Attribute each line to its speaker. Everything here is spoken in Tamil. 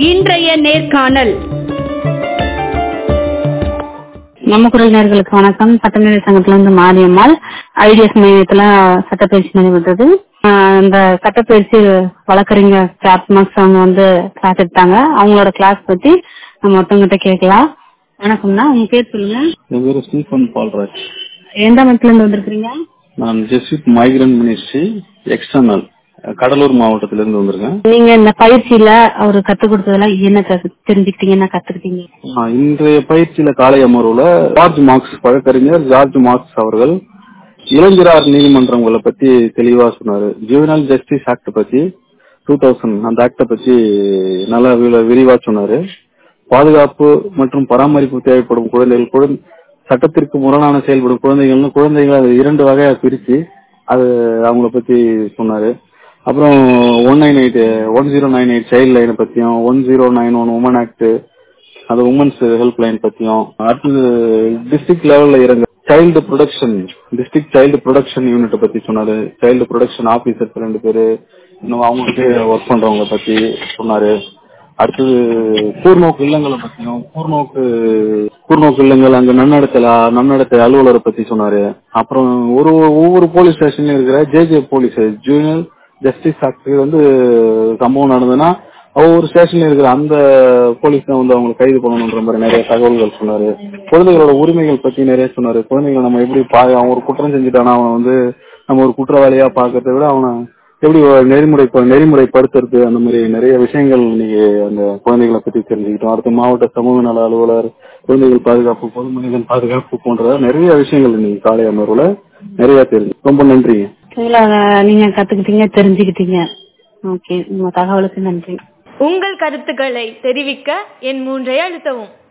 Speaker 1: இன்றைய நேர்காணல்
Speaker 2: நம்ம குரல் நேர்களுக்கு வணக்கம் சட்டமேதை சங்கத்துல இருந்து மாரியம்மாள் ஐடிஎஸ் மையத்துல சட்டப்பயிற்சி நடைபெற்றது ஆஹ் இந்த சட்டப்பயிற்சி வழக்கறிஞர் கிளாஸ் மார்க்ஸ் அவங்க வந்து கிளாஸ் எடுத்தாங்க அவங்களோட கிளாஸ் பத்தி நம்ம ஒருத்தவங்கிட்ட கேட்கலாம் வணக்கம்ண்ணா உங்க பேர் சொல்லுங்க
Speaker 3: என் பேரு ஸ்டீஃபன் பால்ராஜ்
Speaker 2: எந்த அமைப்புல இருந்து வந்திருக்கீங்க
Speaker 3: நான் Jesuit migrant ministry external Cuddalore மாவட்டத்திலிருந்து வந்திருக்கேன்
Speaker 2: நீங்க இந்த பயிற்சியில அவரு கத்துக் கொடுத்ததுல என்ன கத்து- தெரிஞ்சுக்கிட்டீங்க என்ன கத்துக்கிட்டீங்க
Speaker 3: ஆஹ் இன்றைய பயிற்சியில காலை அமர்வுல ஜார்ஜ் மார்க்ஸ் வழக்கறிஞர் ஜார்ஜ் மார்க்ஸ் அவர்கள் இளைஞரார் நீதிமன்றங்களை பத்தி தெளிவா சொன்னாரு ஜுவனல் ஜஸ்டிஸ் ஆக்ட் பத்தி டூ தௌசண்ட் அந்த ஆக்ட பத்தி நல்லா வி- விரிவா சொன்னாரு பாதுகாப்பு மற்றும் பராமரிப்பு தேவைப்படும் குழந்தைகள் குழந்தை சட்டத்திற்கு முரணான செயல்படும் குழந்தைகள்னு குழந்தைகளை அது இரண்டு வகையா பிரிச்சு அது அவங்கள பத்தி சொன்னாரு அப்புறம் one nine eight one zero nine eight child லைனை பத்தியும் one zero nine one woman act அது உமன்ஸ் ஹெல்ப் லைன் பத்தியும் அடுத்தது டிஸ்ட்ரிக்ட் லெவல்ல இறங்க child protection district child protection unit பத்தி சொன்னாரு சைல்டு ப்ரொடக்ஷன் ஆபீசர்ஸ் ரெண்டு பேரு இன்னும் அவங்களுக்கு ஒர்க் பண்றவங்க பத்தி சொன்னாரு அடுத்தது கூர்நோக்கு இல்லங்களை பத்தியும் கூர்நோக்கு கூர்நோக்கு இல்லங்கள் அங்க நன்னடத்தல நன்னடத்தை அலுவலரை பத்தி சொன்னாரு அப்புறம் ஒரு ஒவ்வொரு போலீஸ் ஸ்டேஷன்லயும் இருக்கிற JJ police junior justice act வந்து சம்பவம் நடந்ததுன்னா ஒவ்வொரு ஸ்டேஷன்ல இருக்கிற அந்த போலீஸ் தான் வந்து அவங்க கைது பண்ணணுன்ற மாதிரி நிறைய தகவல்கள் சொன்னாரு குழந்தைகளோட உரிமைகள் பத்தி நிறைய சொன்னாரு குழந்தைகளை நம்ம எப்படி பா அவன் ஒரு குற்றம் செஞ்சுட்டானா அவனை வந்து நம்ம ஒரு குற்றவாளியா பாக்கிறத விட அவனை எப்படி ஒரு நெறிமுறை நெறிமுறைப்படுத்துறது அந்த மாதிரி நிறைய விஷயங்கள் இன்னைக்கு அந்த குழந்தைகளை பத்தி தெரிஞ்சுக்கிட்டோம் அடுத்த மாவட்ட சமூக நல அலுவலர் குழந்தைகள் பாதுகாப்பு பொது மனிதன் பாதுகாப்பு போன்ற நிறைய விஷயங்கள் இன்னைக்கு காலை அமர்வுல நிறைய தெரிஞ்சு ரொம்ப நன்றிங்க
Speaker 2: இதுல நீங்க கத்துக்கிட்டீங்க தெரிஞ்சுக்கிட்டீங்க ஓகே உங்க தகவலுக்கு நன்றி
Speaker 1: உங்கள் கருத்துக்களை தெரிவிக்க என் மூன்றை அழுத்தவும்